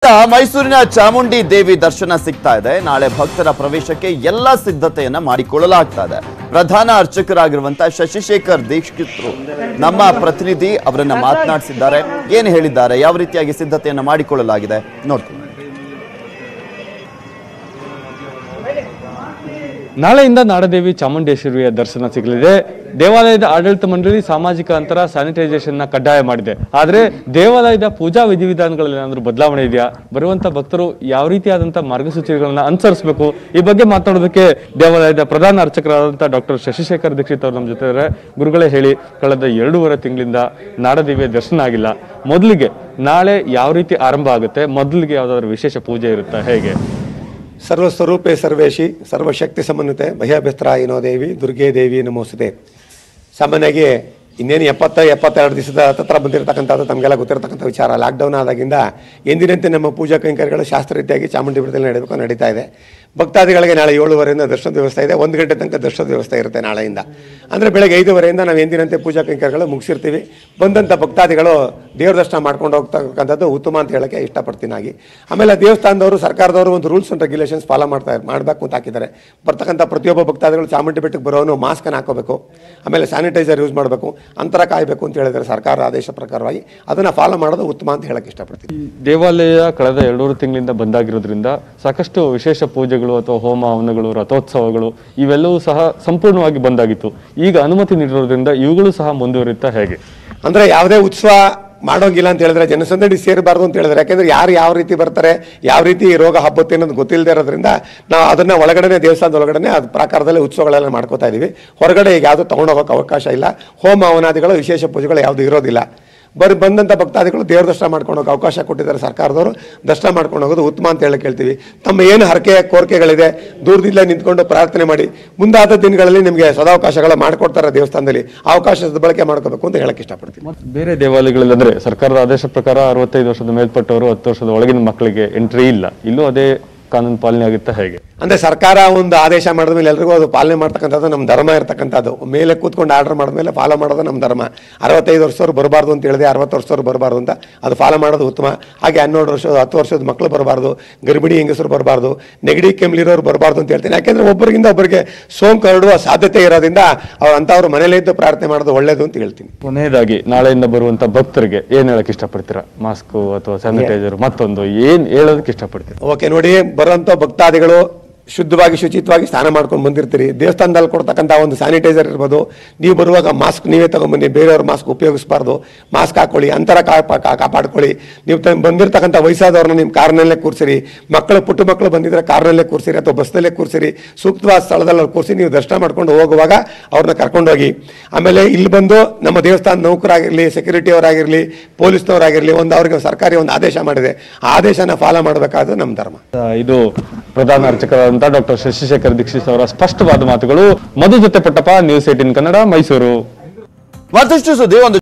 ಇತ್ತ ಮೈಸೂರಿನ ಚಾಮುಂಡಿ ದೇವಿ ದರ್ಶನ ಸಿಗ್ತಾ ಇದೆ ನಾಳೆ ಭಕ್ತರ ಪ್ರವೇಶಕ್ಕೆ ಎಲ್ಲ ಸಿದ್ಧತೆಯನ್ನ ಮಾಡಿಕೊಳ್ಳಲಾಗ್ತಾ ಇದೆ ಪ್ರಧಾನ ಅರ್ಚಕರಾಗಿರುವಂತಹ ಶಶಿಶೇಖರ್ ದೀಕ್ಷಿತರು ನಮ್ಮ ಪ್ರತಿನಿಧಿ ಅವರನ್ನ ಮಾತನಾಡಿಸಿದ್ದಾರೆ ಏನು ಹೇಳಿದ್ದಾರೆ ಯಾವ ರೀತಿಯಾಗಿ ಸಿದ್ಧತೆಯನ್ನ ಮಾಡಿಕೊಳ್ಳಲಾಗಿದೆ ನೋಡ್ತೀನಿ ನಾಳೆಯಿಂದ ನಾಡದೇವಿ ಚಾಮುಂಡೇಶ್ವರಿಯ ದರ್ಶನ ಸಿಗಲಿದೆ ದೇವಾಲಯದ ಆಡಳಿತ ಮಂಡಳಿ ಸಾಮಾಜಿಕ ಅಂತರ ಸ್ಯಾನಿಟೈಸೇಷನ್ ನ ಕಡ್ಡಾಯ ಮಾಡಿದೆ ಆದ್ರೆ ದೇವಾಲಯದ ಪೂಜಾ ವಿಧಿವಿಧಾನಗಳಲ್ಲಿ ಏನಾದ್ರೂ ಬದಲಾವಣೆ ಇದೆಯಾ ಬರುವಂತ ಭಕ್ತರು ಯಾವ ರೀತಿಯಾದಂತಹ ಮಾರ್ಗಸೂಚಿಗಳನ್ನ ಅನುಸರಿಸಬೇಕು ಈ ಬಗ್ಗೆ ಮಾತನಾಡೋದಕ್ಕೆ ದೇವಾಲಯದ ಪ್ರಧಾನ ಅರ್ಚಕರಾದಂತಹ ಡಾಕ್ಟರ್ ಶಶಿಶೇಖರ್ ದೀಕ್ಷಿತ್ ಅವರು ನಮ್ಮ ಜೊತೆ ಇದ್ದಾರೆ ಗುರುಗಳೇ ಹೇಳಿ ಕಳೆದ ಎರಡೂವರೆ ತಿಂಗಳಿಂದ ನಾಡದೇವಿಯ ದರ್ಶನ ಆಗಿಲ್ಲ ಮೊದಲಿಗೆ ನಾಳೆ ಯಾವ ರೀತಿ ಆರಂಭ ಆಗುತ್ತೆ ಮೊದಲಿಗೆ ಯಾವ್ದಾದ್ರು ವಿಶೇಷ ಪೂಜೆ ಇರುತ್ತಾ ಹೇಗೆ ಸರ್ವಸ್ವರೂಪೆ ಸರ್ವೇಶಿ ಸರ್ವಶಕ್ತಿ ಸಮನ್ವಿತೆ ಭಯಭ್ಯಸ್ತ್ರಾಯಿನೋ ದೇವಿ ದುರ್ಗೆ ದೇವಿ ನಮೋಸ್ತುತೆ ಸಾಮಾನ್ಯವಾಗಿ ಇನ್ನೇನು ಎಪ್ಪತ್ತ ಎಪ್ಪತ್ತೆರಡು ದಿವಸದ ಹತ್ರ ಬಂದಿರತಕ್ಕಂಥದ್ದು ತಮಗೆಲ್ಲ ಗೊತ್ತಿರತಕ್ಕಂಥ ವಿಚಾರ ಲಾಕ್ಡೌನ್ ಆದಾಗಿಂದ ಎಂದಿನಂತೆ ನಮ್ಮ ಪೂಜಾ ಕೈಂಕರ್ಯಗಳು ಶಾಸ್ತ್ರರೀತಿಯಾಗಿ ಚಾಮುಂಡಿ ಬೆಟ್ಟದಲ್ಲಿ ನಡೀಬೇಕು ನಡೀತಾ ಇದೆ ಭಕ್ತಾದಿಗಳಿಗೆ ನಾಳೆ ಏಳುವರೆಯಿಂದ ದರ್ಶನದ ವ್ಯವಸ್ಥೆ ಇದೆ ಒಂದು ಗಂಟೆ ತನಕ ದರ್ಶನದ ವ್ಯವಸ್ಥೆ ಇರುತ್ತೆ ನಾಳೆಯಿಂದ ಅಂದರೆ ಬೆಳಗ್ಗೆ ಐದುವರೆಯಿಂದ ನಾವು ಎಂದಿನಂತೆ ಪೂಜಾ ಕೈಂಕರ್ಯಗಳು ಮುಗಿಸಿರ್ತೀವಿ ಬಂದಂಥ ಭಕ್ತಾದಿಗಳು ದೇವ್ರ ದರ್ಶನ ಮಾಡ್ಕೊಂಡು ಹೋಗ್ತಕ್ಕಂಥದ್ದು ಉತ್ತಮ ಅಂತ ಹೇಳಕ್ಕೆ ಇಷ್ಟಪಡ್ತೀನಿ ಆಗಿ ಆಮೇಲೆ ದೇವಸ್ಥಾನದವರು ಸರ್ಕಾರದವರು ಒಂದು ರೂಲ್ಸ್ ಅಂಡ್ ರೆಗ್ಯುಲೇಷನ್ಸ್ ಫಾಲೋ ಮಾಡ್ತಾ ಮಾಡಬೇಕು ಅಂತ ಹಾಕಿದ್ದಾರೆ ಬರ್ತಕ್ಕಂಥ ಪ್ರತಿಯೊಬ್ಬ ಭಕ್ತಾದಿಗಳು ಚಾಮುಂಡಿ ಬೆಟ್ಟಕ್ಕೆ ಬರೋನು ಮಾಸ್ಕನ್ನು ಹಾಕೋಬೇಕು ಆಮೇಲೆ ಸ್ಯಾನಿಟೈಸರ್ ಯೂಸ್ ಮಾಡಬೇಕು ಅಂತರ ಕಾಯಬೇಕು ಅಂತ ಹೇಳಿದ್ದಾರೆ ಸರ್ಕಾರ ಆದೇಶ ಪ್ರಕಾರವಾಗಿ ಅದನ್ನು ಫಾಲೋ ಮಾಡೋದು ಉತ್ತಮ ಅಂತ ಹೇಳಕ್ಕೆ ಇಷ್ಟಪಡ್ತೀನಿ ದೇವಾಲಯ ಕಳೆದ ಎರಡೂರು ತಿಂಗಳಿಂದ ಬಂದಾಗಿರೋದ್ರಿಂದ ಸಾಕಷ್ಟು ವಿಶೇಷ ಪೂಜೆಗಳು ಅಥವಾ ಹೋಮ ಹವನಗಳು ರಥೋತ್ಸವಗಳು ಇವೆಲ್ಲವೂ ಸಹ ಸಂಪೂರ್ಣವಾಗಿ ಬಂದಾಗಿತ್ತು ಈಗ ಅನುಮತಿ ನೀಡಿರೋದ್ರಿಂದ ಇವುಗಳು ಸಹ ಮುಂದುವರಿಯುತ್ತಾ ಹೇಗೆ ಅಂದರೆ ಯಾವುದೇ ಉತ್ಸವ ಮಾಡೋಂಗಿಲ್ಲ ಅಂತ ಹೇಳಿದ್ರೆ ಜನಸಂದಣಿ ಸೇರಬಾರ್ದು ಅಂತ ಹೇಳಿದ್ರೆ ಯಾಕೆಂದ್ರೆ ಯಾರು ಯಾವ ರೀತಿ ಬರ್ತಾರೆ ಯಾವ ರೀತಿ ಈ ರೋಗ ಹಬ್ಬತ್ತೆ ಅನ್ನೋದು ಗೊತ್ತಿಲ್ಲದೆ ಇರೋದ್ರಿಂದ ನಾವು ಅದನ್ನ ಒಳಗಡೆ ದೇವಸ್ಥಾನದ ಒಳಗಡೆ ಅದು ಪ್ರಾಕಾರದಲ್ಲಿ ಉತ್ಸವಗಳೆಲ್ಲ ಮಾಡ್ಕೋತಾ ಇದೀವಿ ಹೊರಗಡೆ ಈಗ ಯಾವುದು ತೊಗೊಂಡೋಗೋಕೆ ಅವಕಾಶ ಇಲ್ಲ ಹೋಮ ಹವನಾದಿಗಳು ವಿಶೇಷ ಪೂಜೆಗಳು ಯಾವುದು ಇರೋದಿಲ್ಲ ಬರೀ ಬಂದಂಥ ಭಕ್ತಾದಿಗಳು ದೇವ್ರ ದರ್ಶನ ಮಾಡ್ಕೊಂಡು ಹೋಗೋ ಅವಕಾಶ ಕೊಟ್ಟಿದ್ದಾರೆ ಸರ್ಕಾರದವರು ದರ್ಶನ ಮಾಡ್ಕೊಂಡು ಹೋಗೋದು ಉತ್ತಮ ಅಂತ ಹೇಳಿ ಕೇಳ್ತೀವಿ ತಮ್ಮ ಏನು ಹರಕೆ ಕೋರಿಕೆಗಳಿದೆ ದೂರದಿಂದ ನಿಂತ್ಕೊಂಡು ಪ್ರಾರ್ಥನೆ ಮಾಡಿ ಮುಂದಾದ ದಿನಗಳಲ್ಲಿ ನಿಮಗೆ ಸದಾವಕಾಶಗಳ ಮಾಡಿಕೊಡ್ತಾರೆ ದೇವಸ್ಥಾನದಲ್ಲಿ ಆ ಅವಕಾಶದ ಬಳಕೆ ಮಾಡ್ಕೋಬೇಕು ಅಂತ ಹೇಳಕ್ಕೆ ಇಷ್ಟಪಡ್ತೀನಿ ಮತ್ತೆ ಬೇರೆ ದೇವಾಲಯಗಳಲ್ಲಿ ಅಂದ್ರೆ ಸರ್ಕಾರದ ಆದೇಶ ಪ್ರಕಾರ ಅರವತ್ತೈದು ವರ್ಷದ ಮೇಲ್ಪಟ್ಟವರು ಹತ್ತು ವರ್ಷದ ಒಳಗಿನ ಮಕ್ಕಳಿಗೆ ಎಂಟ್ರಿ ಇಲ್ಲ ಇಲ್ಲೂ ಅದೇ ಕಾನೂನು ಪಾಲನೆ ಆಗುತ್ತಾ ಹೇಗೆ ಅಂದ್ರೆ ಸರ್ಕಾರ ಒಂದು ಆದೇಶ ಮಾಡಿದ ಮೇಲೆ ಎಲ್ರಿಗೂ ಅದು ಪಾಲನೆ ಮಾಡ್ತಕ್ಕಂಥದ್ದು ನಮ್ಮ ಧರ್ಮ ಇರ್ತಕ್ಕಂಥದ್ದು ಮೇಲೆ ಕೂತ್ಕೊಂಡು ಆರ್ಡರ್ ಮಾಡಿದ್ಮೇಲೆ ಫಾಲೋ ಮಾಡೋದು ನಮ್ಮ ಧರ್ಮ ಅರವತ್ತೈದು ವರ್ಷದವ್ರು ಬರಬಾರ್ದು ಅಂತ ಹೇಳಿದೆ ಅರವತ್ತು ವರ್ಷದವ್ರು ಬರಬಾರ್ದು ಅಂತ ಅದು ಫಾಲೋ ಮಾಡೋದು ಉತ್ತಮ ಹಾಗೆ ಹನ್ನೆರಡು ವರ್ಷ ಹತ್ತು ವರ್ಷದ ಮಕ್ಕಳು ಬರಬಾರ್ದು ಗರ್ಭಿಣಿ ಹೆಂಗಸರು ಬರಬಾರ್ದು ನೆಗಡಿ ಕೆಮ್ಲಿರೋರು ಬರಬಾರ್ದು ಅಂತ ಹೇಳ್ತೀನಿ ಯಾಕೆಂದ್ರೆ ಒಬ್ಬರಿಗಿಂತ ಒಬ್ಬರಿಗೆ ಸೋಂಕು ಹರಡುವ ಸಾಧ್ಯತೆ ಇರೋದ್ರಿಂದ ಅವ್ರು ಅಂಥವ್ರು ಮನೇಲೇ ಇದ್ದು ಪ್ರಾರ್ಥನೆ ಮಾಡೋದು ಒಳ್ಳೇದು ಅಂತ ಹೇಳ್ತೀನಿ ಕೊನೆಯದಾಗಿ ನಾಳೆಯಿಂದ ಬರುವಂತ ಭಕ್ತರಿಗೆ ಏನ್ ಹೇಳಕ್ ಇಷ್ಟಪಡ್ತೀರಾ ಮಾಸ್ಕ್ ಅಥವಾ ಸ್ಯಾನಿಟೈಸರ್ ಮತ್ತೊಂದು ಏನ್ ಹೇಳೋದಕ್ಕೆ ಇಷ್ಟಪಡ್ತೀರಾ ಓಕೆ ನೋಡಿ ಬರುವಂಥ ಭಕ್ತಾದಿಗಳು ಶುದ್ಧವಾಗಿ ಶುಚಿತ್ವವಾಗಿ ಸ್ನಾನ ಮಾಡ್ಕೊಂಡು ಬಂದಿರ್ತೀರಿ ದೇವಸ್ಥಾನದಲ್ಲಿ ಕೊಡ್ತಕ್ಕಂಥ ಒಂದು ಸ್ಯಾನಿಟೈಸರ್ ಇರ್ಬೋದು ನೀವು ಬರುವಾಗ ಮಾಸ್ಕ್ ನೀವೇ ತಗೊಂಬನ್ನಿ ಬೇರೆಯವ್ರ ಮಾಸ್ಕ್ ಉಪಯೋಗಿಸಬಾರ್ದು ಮಾಸ್ಕ್ ಹಾಕೊಳ್ಳಿ ಅಂತರ ಕಾಪ ಕಾ- ಕಾಪಾಡ್ಕೊಳ್ಳಿ ನೀವು ತ- ಬಂದಿರತಕ್ಕಂಥ ವಯಸ್ಸಾದವ್ರನ್ನ ನಿಮ್ಮ ಕಾರ್ನಲ್ಲೇ ಕೂರಿಸಿರಿ ಮಕ್ಕಳು ಪುಟ್ಟ ಮಕ್ಕಳು ಬಂದಿದ್ರೆ ಕಾರ್ನಲ್ಲೇ ಕೂರಿಸಿರಿ ಅಥವಾ ಬಸ್ನಲ್ಲೇ ಕೂರಿಸಿರಿ ಸೂಕ್ತವಾದ ಸ್ಥಳದಲ್ಲಿ ಅವ್ರು ಕೂರಿಸಿ ನೀವು ದರ್ಶನ ಮಾಡ್ಕೊಂಡು ಹೋಗುವಾಗ ಅವ್ರನ್ನ ಕರ್ಕೊಂಡೋಗಿ ಆಮೇಲೆ ಇಲ್ಲಿ ಬಂದು ನಮ್ಮ ದೇವಸ್ಥಾನ ನೌಕರಾಗಿರಲಿ ಸೆಕ್ಯೂರಿಟಿ ಅವರಾಗಿರಲಿ ಪೊಲೀಸ್ನವರಾಗಿರಲಿ ಒಂದು ಅವ್ರಿಗೆ ಸರ್ಕಾರಿ ಒಂದು ಆದೇಶ ಮಾಡಿದೆ ಆ ಆದೇಶನ ಫಾಲೋ ಮಾಡಬೇಕಾದ್ದು ನಮ್ಮ ಧರ್ಮ ಆ, ಇದು ಪ್ರಧಾನ ಅರ್ಚಕರಾದಂತಹ ಡಾಕ್ಟರ್ ಶಶಿಶೇಖರ್ ದೀಕ್ಷಿತ್ ಅವರ ಸ್ಪಷ್ಟವಾದ ಮಾತುಗಳು ಮಧು ಜೊತೆ ಪಟ್ಟಪ್ಪ ನ್ಯೂಸ್ ಏಟಿನ್ ಕನ್ನಡ ಮೈಸೂರು ಮತ್ತಷ್ಟು ಸುದ್ದಿ ಒಂದು